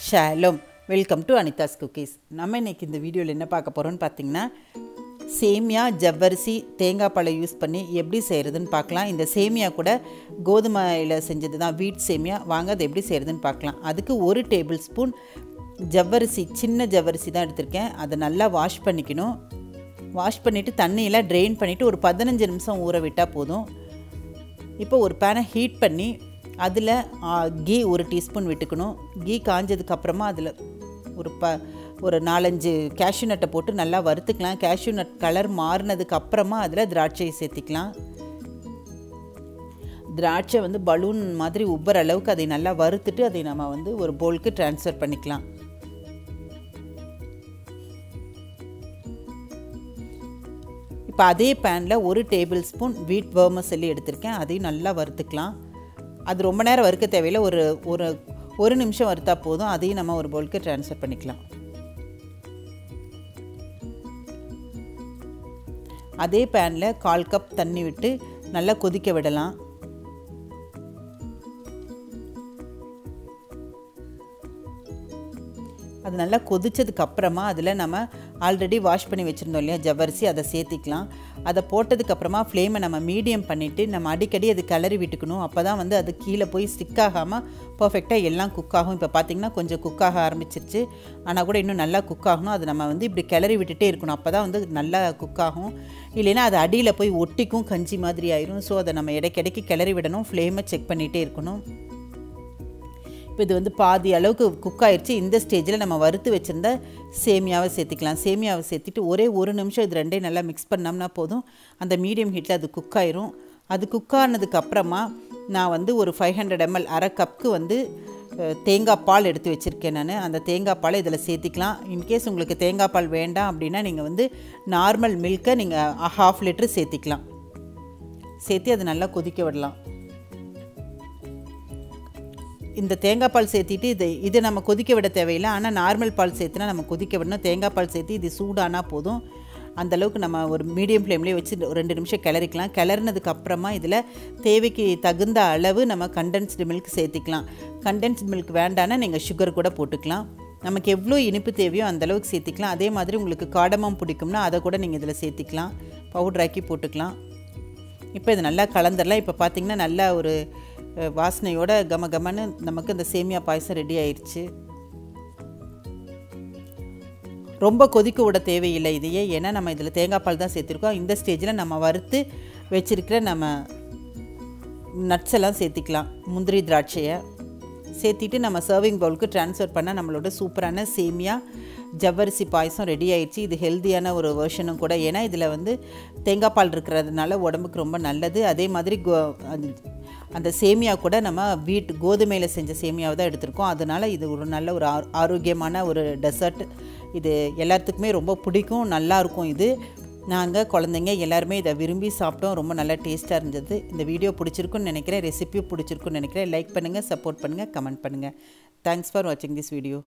ஷாலும் welcome to Anitha's cookies நம்ம இன்னைக்கு இந்த வீடியோவில் என்ன பார்க்க போகிறோம்னு பார்த்தீங்கன்னா சேமியா ஜவ்வரிசி தேங்காய் பழம் யூஸ் பண்ணி எப்படி செய்கிறதுன்னு பார்க்கலாம் இந்த சேமியா கூட கோதுமையில் செஞ்சது தான் வீட் சேமியா வாங்க அது எப்படி செய்கிறதுன்னு பார்க்கலாம் அதுக்கு ஒரு டேபிள் ஸ்பூன் ஜவ்வரிசி சின்ன ஜவ்வரிசி தான் எடுத்திருக்கேன் அதை நல்லா வாஷ் பண்ணிக்கணும் வாஷ் பண்ணிவிட்டு தண்ணியெல்லாம் ட்ரெயின் பண்ணிவிட்டு ஒரு பதினஞ்சு நிமிஷம் ஊற விட்டால் போதும் இப்போ ஒரு பேனை ஹீட் பண்ணி அதில் கீ ஒரு டீஸ்பூன் விட்டுக்கணும் கீ காஞ்சதுக்கப்புறமா அதில் ஒரு ப ஒரு நாலஞ்சு கேஷ்யூ நட்டை போட்டு நல்லா வறுத்துக்கலாம் கேஷ்யூ நட் கலர் மாறினதுக்கு அப்புறமா அதில் திராட்சையை சேர்த்திக்கலாம் திராட்சை வந்து பலூன் மாதிரி உಬ್ಬற அளவுக்கு அதை நல்லா வறுத்துட்டு அதை நம்ம வந்து ஒரு போலுக்கு ட்ரான்ஸ்ஃபர் பண்ணிக்கலாம் இப்போ அதே பேனில் ஒரு டேபிள் ஸ்பூன் வீட் வேர்மசல்லி எடுத்திருக்கேன் அதையும் நல்லா வறுத்துக்கலாம் அது ரொம்ப நேரம் வறுக்க தேவையில்லை ஒரு ஒரு ஒரு நிமிஷம் வறுத்தா போதும் அதையும் நம்ம ஒரு பவுலுக்கு ட்ரான்ஸ்ஃபர் பண்ணிக்கலாம் அதே பேனில் கால் கப் தண்ணி விட்டு நல்லா கொதிக்க விடலாம் அது நல்லா கொதிச்சதுக்கு அப்புறமா அதில் நம்ம ஆல்ரெடி வாஷ் பண்ணி வச்சுருந்தோம் இல்லையா ஜவ்வரிசி அதை சேர்த்திக்கலாம் அதை போட்டதுக்கப்புறமா ஃப்ளேமை நம்ம மீடியம் பண்ணிவிட்டு நம்ம அடிக்கடி அது கிளறி விட்டுக்கணும் அப்போ தான் வந்து அது கீழே போய் ஸ்டிக் ஆகாமல் பர்ஃபெக்டாக எல்லாம் குக் ஆகும் இப்போ பார்த்திங்கன்னா கொஞ்சம் குக் ஆக ஆரம்பிச்சிருச்சு ஆனால் கூட இன்னும் நல்லா குக் ஆகணும் அது நம்ம வந்து இப்படி கிளறி விட்டுட்டே இருக்கணும் அப்போ தான் வந்து நல்லா குக் ஆகும் இல்லைன்னா அது அடியில் போய் ஒட்டிக்கும் கஞ்சி மாதிரி ஆயிரும் ஸோ அதை நம்ம இடைக்கிடைக்கு கிளறி விடணும் ஃப்ளேமை செக் பண்ணிகிட்டே இருக்கணும் இப்போ இது வந்து பாதி அளவுக்கு குக் ஆயிடுச்சு இந்த ஸ்டேஜில் நம்ம வறுத்து வச்சுருந்த சேமியாவை சேர்த்திக்கலாம் சேமியாவை சேர்த்துட்டு ஒரே ஒரு நிமிஷம் இது ரெண்டையும் நல்லா மிக்ஸ் பண்ணோம்னா போதும் அந்த மீடியம் ஹீட்டில் அது குக் ஆயிரும் அது குக் ஆனதுக்கு அப்புறமா நான் வந்து ஒரு ஃபைவ் ஹண்ட்ரட் எம்எல் அரை கப்புக்கு வந்து தேங்காய் பால் எடுத்து வச்சுருக்கேன் நான் அந்த தேங்காய் பாலை இதில் சேர்த்திக்கலாம் இன்கேஸ் உங்களுக்கு தேங்காய் பால் வேண்டாம் அப்படின்னா நீங்கள் வந்து நார்மல் மில்கை நீங்கள் ஹாஃப் லிட்ரு சேர்த்திக்கலாம் சேர்த்து அதை நல்லா கொதிக்க விடலாம் இந்த தேங்காய் பால் சேர்த்திட்டு இது இது நம்ம கொதிக்க விட தேவையில்லை ஆனால் நார்மல் பால் சேர்த்துனா நம்ம கொதிக்க விடணும் தேங்காய் பால் சேர்த்து இது சூடானா போதும் அந்தளவுக்கு நம்ம ஒரு மீடியம் ஃப்ளேம்லேயே வச்சு ரெண்டு நிமிஷம் கிளறிக்கலாம் கிளறினதுக்கு அப்புறமா இதில் தேவைக்கு தகுந்த அளவு நம்ம கண்டென்ஸ்டு மில்க் சேர்த்திக்கலாம் கண்டென்ஸ்டு மில்க் வேண்டான்னா நீங்கள் சுகர் கூட போட்டுக்கலாம் நமக்கு எவ்வளோ இனிப்பு தேவையோ அந்தளவுக்கு சேர்த்திக்கலாம் அதே மாதிரி உங்களுக்கு காடமம் பிடிக்கும்னா அதை கூட நீங்கள் இதில் சேர்த்திக்கலாம் பவுட்ராக்கி போட்டுக்கலாம் இப்போ இது நல்லா கலந்துடலாம் இப்போ பார்த்திங்கன்னா நல்லா ஒரு வாசனையோட கம கமன்னு நமக்கு இந்த சேமியா பாயசம் ரெடி ஆயிடுச்சு ரொம்ப கொதிக்க விட தேவையில்லை இதையே ஏன்னா நம்ம இதில் தேங்காய் பால் தான் சேர்த்துருக்கோம் இந்த ஸ்டேஜில் நம்ம வறுத்து வச்சுருக்கிற நம்ம நட்ஸ் எல்லாம் சேர்த்திக்கலாம் முந்திரி திராட்சையை சேர்த்திட்டு நம்ம சர்விங் பவுலுக்கு ட்ரான்ஸ்ஃபர் பண்ணால் நம்மளோட சூப்பரான சேமியா ஜவ்வரிசி பாயசம் ரெடி ஆயிடுச்சு இது ஹெல்த்தியான ஒரு வேர்ஷனும் கூட ஏன்னா இதில் வந்து தேங்காய் பால் இருக்கிறதுனால உடம்புக்கு ரொம்ப நல்லது அதே மாதிரி கோ அந்த சேமியா கூட நம்ம வீட் கோதுமையில் செஞ்ச சேமியாவை தான் எடுத்திருக்கோம் அதனால் இது ஒரு நல்ல ஒரு ஆரோக்கியமான ஒரு டெசர்ட் இது எல்லாத்துக்குமே ரொம்ப பிடிக்கும் நல்லாயிருக்கும் இது நாங்கள் குழந்தைங்க எல்லாருமே இதை விரும்பி சாப்பிட்டோம் ரொம்ப நல்லா டேஸ்ட்டாக இருந்தது இந்த வீடியோ பிடிச்சிருக்குன்னு நினைக்கிறேன் ரெசிபியும் பிடிச்சிருக்குன்னு நினைக்கிறேன் லைக் பண்ணுங்கள் சப்போர்ட் பண்ணுங்கள் கமெண்ட் பண்ணுங்கள் தேங்க்ஸ் ஃபார் வாட்சிங் திஸ் வீடியோ